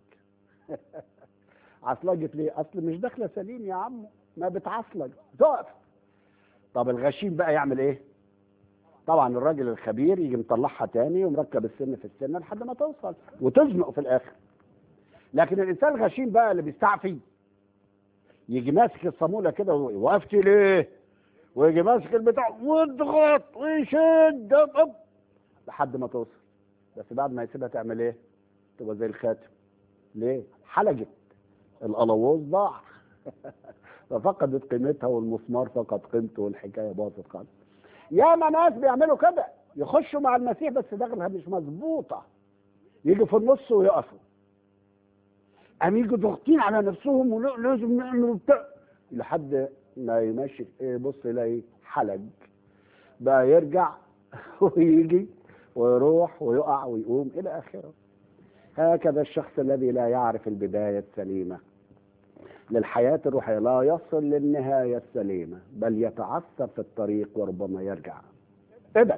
عصلجت ليه اصل مش داخله سليم يا عم ما بتعصلج تقف طب الغشيم بقى يعمل ايه طبعا الراجل الخبير يجي مطلعها تاني ومركب السن في السن لحد ما توصل وتزنق في الاخر لكن الانسان الغشيم بقى اللي بيستعفي يجي ماسك الصاموله كده وقفت ليه ويجي ماسك البتاع واضغط ويشد أب لحد ما توصل بس بعد ما يسيبها تعمل ايه تبقى زي الخاتم ليه حلقت القلاووز ضاع ففقدت قيمتها والمسمار فقد قيمته والحكايه باظت خالص ياما ناس بيعملوا كده يخشوا مع المسيح بس دخلها مش مظبوطه يجي في النص ويقفوا قام يجوا ضاغطين على نفسهم ولازم نعمل بتاع لحد ما يمشي ايه بص يلاقي حلق بقى يرجع ويجي ويروح ويقع ويقوم الى اخره هكذا الشخص الذي لا يعرف البدايه السليمه للحياة الروحية لا يصل للنهاية السليمة بل يتعثر في الطريق وربما يرجع إذا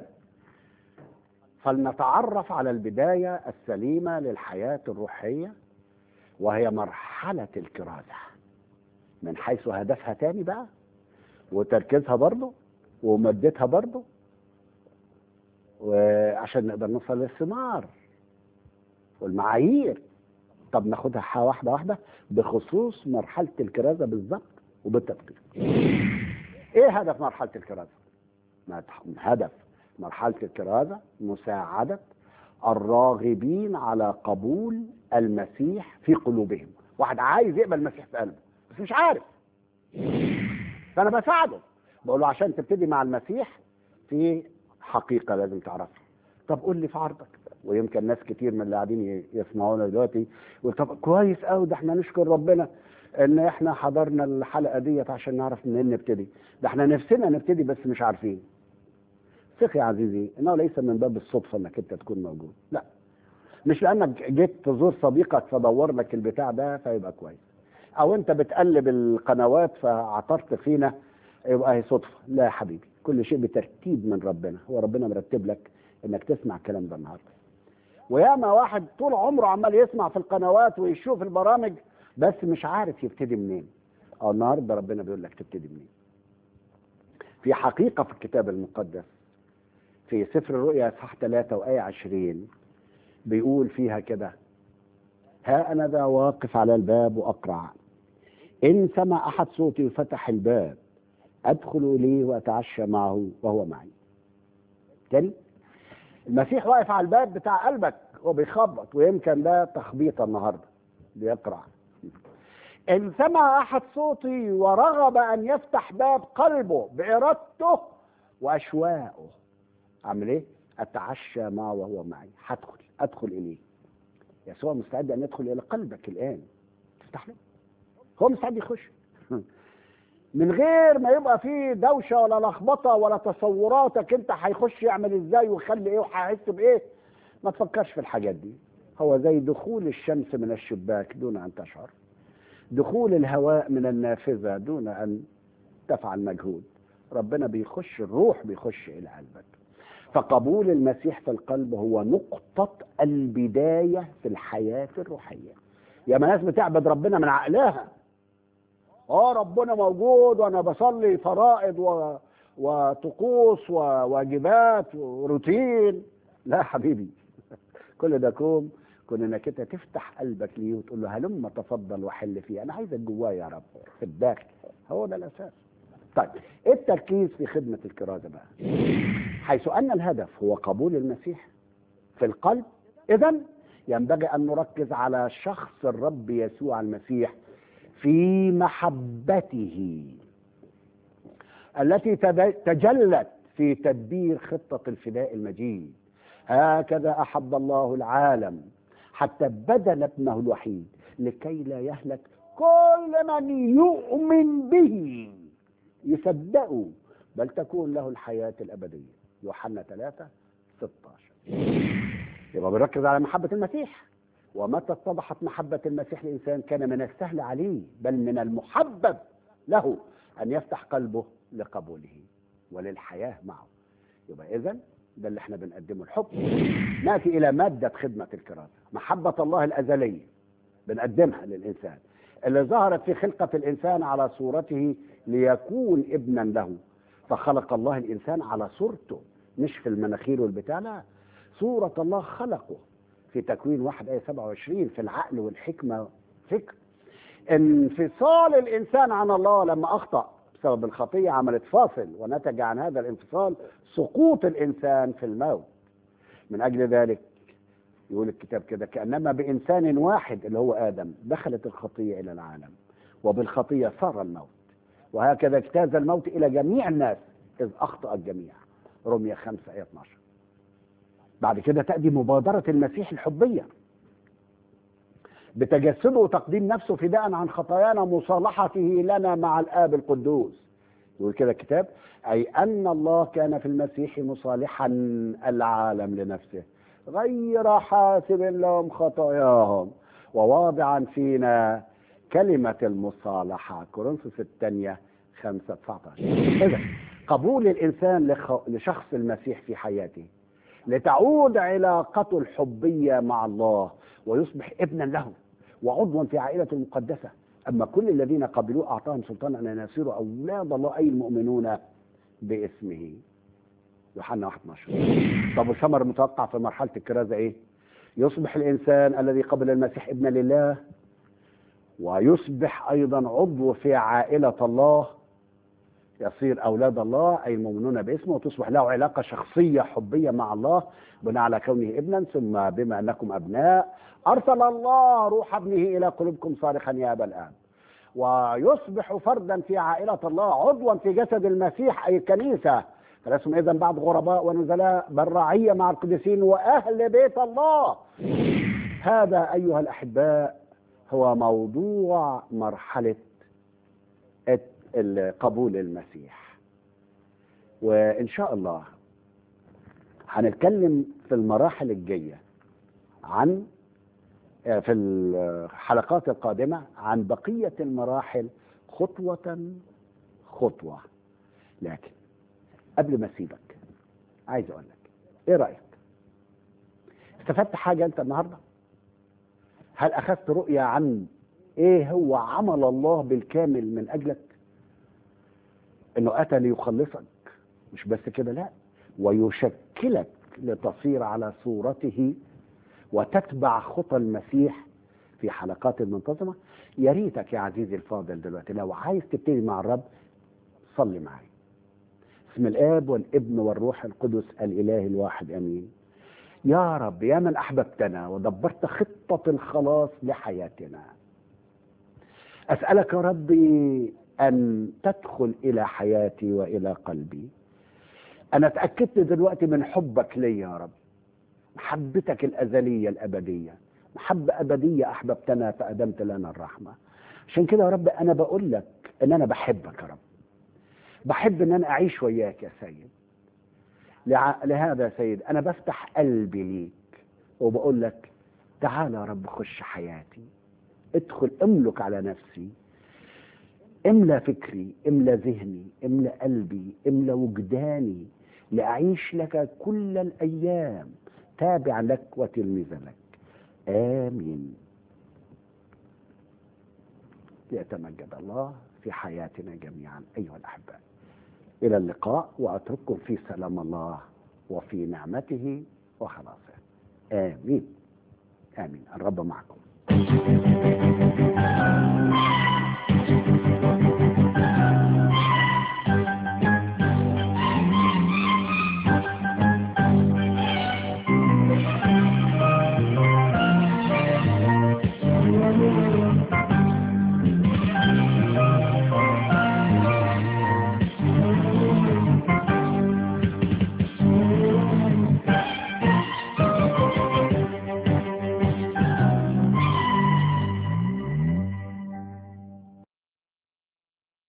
فلنتعرف على البداية السليمة للحياة الروحية وهي مرحلة الكرازة من حيث هدفها تاني بقى وتركيزها برضه ومدتها برضه وعشان نقدر نوصل للثمار والمعايير طب ناخدها واحده واحده بخصوص مرحله الكرازه بالظبط وبالتدقيق. ايه هدف مرحله الكرازه؟ هدف مرحله الكرازه مساعده الراغبين على قبول المسيح في قلوبهم. واحد عايز يقبل المسيح في قلبه بس مش عارف. فانا بساعده بقول له عشان تبتدي مع المسيح في حقيقه لازم تعرفها. طب قول لي في عرضك ويمكن ناس كتير من اللي قاعدين ي- يسمعونا دلوقتي يقول طب كويس قوي ده احنا نشكر ربنا ان احنا حضرنا الحلقه ديت عشان نعرف منين نبتدي ده احنا نفسنا نبتدي بس مش عارفين ثق يا عزيزي انه ليس من باب الصدفه انك انت تكون موجود لا مش لانك جيت تزور صديقك فدور لك البتاع ده فيبقى كويس او انت بتقلب القنوات فعثرت فينا يبقى هي صدفه لا يا حبيبي كل شيء بترتيب من ربنا هو ربنا مرتب لك انك تسمع الكلام ده النهارده وياما واحد طول عمره عمال يسمع في القنوات ويشوف البرامج بس مش عارف يبتدي منين اه النهارده ربنا بيقول لك تبتدي منين في حقيقه في الكتاب المقدس في سفر الرؤيا اصحاح 3 وايه 20 بيقول فيها كده ها انا ذا واقف على الباب واقرع ان سمع احد صوتي فتح الباب ادخل اليه واتعشى معه وهو معي تاني المسيح واقف على الباب بتاع قلبك وبيخبط ويمكن ده تخبيط النهارده بيقرع ان سمع احد صوتي ورغب ان يفتح باب قلبه بارادته واشواقه اعمل ايه اتعشى معه وهو معي هدخل ادخل اليه يسوع مستعد ان يدخل الى قلبك الان تفتح له هو مستعد يخش من غير ما يبقى فيه دوشه ولا لخبطه ولا تصوراتك انت هيخش يعمل ازاي ويخلي ايه وهيحس بايه ما تفكرش في الحاجات دي هو زي دخول الشمس من الشباك دون ان تشعر دخول الهواء من النافذه دون ان تفعل مجهود ربنا بيخش الروح بيخش الى قلبك فقبول المسيح في القلب هو نقطة البداية في الحياة الروحية يا ناس بتعبد ربنا من عقلها اه ربنا موجود وانا بصلي فرائض و... وطقوس وواجبات وروتين لا يا حبيبي كل ده كوم كون انك انت تفتح قلبك ليه وتقول له هلم تفضل وحل فيه انا عايزك جوايا يا رب في الداخل هو ده الاساس طيب ايه التركيز في خدمه الكرازه بقى حيث ان الهدف هو قبول المسيح في القلب اذا ينبغي ان نركز على شخص الرب يسوع المسيح في محبته التي تد- تجلت في تدبير خطه الفداء المجيد هكذا احب الله العالم حتى بذل ابنه الوحيد لكي لا يهلك كل من يؤمن به يصدقوا بل تكون له الحياة الأبدية يوحنا 3 16 يبقى بنركز على محبة المسيح ومتى اتضحت محبة المسيح للإنسان كان من السهل عليه بل من المحبب له أن يفتح قلبه لقبوله وللحياة معه يبقى إذا ده اللي احنا بنقدمه الحب نأتي إلى مادة خدمة الكرازة محبة الله الأزلية بنقدمها للإنسان اللي ظهرت في خلقة الإنسان على صورته ليكون ابنا له فخلق الله الإنسان على صورته مش في المناخير والبتاع لا صورة الله خلقه في تكوين واحد آية 27 في العقل والحكمة فكر انفصال الإنسان عن الله لما أخطأ بسبب الخطية عملت فاصل ونتج عن هذا الانفصال سقوط الإنسان في الموت من أجل ذلك يقول الكتاب كده كأنما بإنسان واحد اللي هو آدم دخلت الخطية إلى العالم وبالخطية صار الموت وهكذا اجتاز الموت إلى جميع الناس إذ أخطأ الجميع رمية 5 آية 12 بعد كده تأتي مبادرة المسيح الحبية بتجسده وتقديم نفسه فداء عن خطايانا مصالحته لنا مع الآب القدوس يقول كده الكتاب أي أن الله كان في المسيح مصالحا العالم لنفسه غير حاسب لهم خطاياهم وواضعا فينا كلمة المصالحة كورنثوس الثانية 5 19 إذا قبول الإنسان لخ- لشخص المسيح في حياته لتعود علاقته الحبية مع الله ويصبح ابنا له وعضوا في عائلة المقدسة أما كل الذين قبلوه أعطاهم سلطان أن يصيروا أولاد الله أي المؤمنون باسمه يوحنا 1 12 طب الثمر المتوقع في مرحلة الكرازة إيه؟ يصبح الإنسان الذي قبل المسيح ابنا لله ويصبح أيضا عضو في عائلة الله يصير أولاد الله أي المؤمنون باسمه وتصبح له علاقة شخصية حبية مع الله بناء على كونه ابنا ثم بما أنكم أبناء أرسل الله روح ابنه إلى قلوبكم صارخا يا أبا الآب ويصبح فردا في عائلة الله عضوا في جسد المسيح أي الكنيسة فلستم إذا بعد غرباء ونزلاء بل رعية مع القديسين وأهل بيت الله هذا أيها الأحباء هو موضوع مرحلة قبول المسيح وإن شاء الله هنتكلم في المراحل الجاية عن في الحلقات القادمة عن بقية المراحل خطوة خطوة لكن قبل ما اسيبك عايز اقول لك ايه رايك استفدت حاجه انت النهارده هل اخذت رؤيه عن ايه هو عمل الله بالكامل من اجلك انه اتى ليخلصك مش بس كده لا ويشكلك لتصير على صورته وتتبع خطى المسيح في حلقات منتظمه يا ريتك يا عزيزي الفاضل دلوقتي لو عايز تبتدي مع الرب صلي معي باسم الاب والابن والروح القدس الاله الواحد امين يا رب يا من احببتنا ودبرت خطه الخلاص لحياتنا اسالك يا ربي ان تدخل الى حياتي والى قلبي انا تاكدت دلوقتي من حبك لي يا رب محبتك الازليه الابديه محبه ابديه احببتنا فادمت لنا الرحمه عشان كده يا رب انا بقول لك ان انا بحبك يا رب بحب ان انا اعيش وياك يا سيد لهذا يا سيد انا بفتح قلبي ليك وبقول لك تعال يا رب خش حياتي ادخل املك على نفسي املى فكري املى ذهني املى قلبي املى وجداني لاعيش لك كل الايام تابع لك وتلميذ لك امين ليتمجد الله في حياتنا جميعا ايها الاحباء الى اللقاء واترككم في سلام الله وفي نعمته وخلاصه امين امين الرب معكم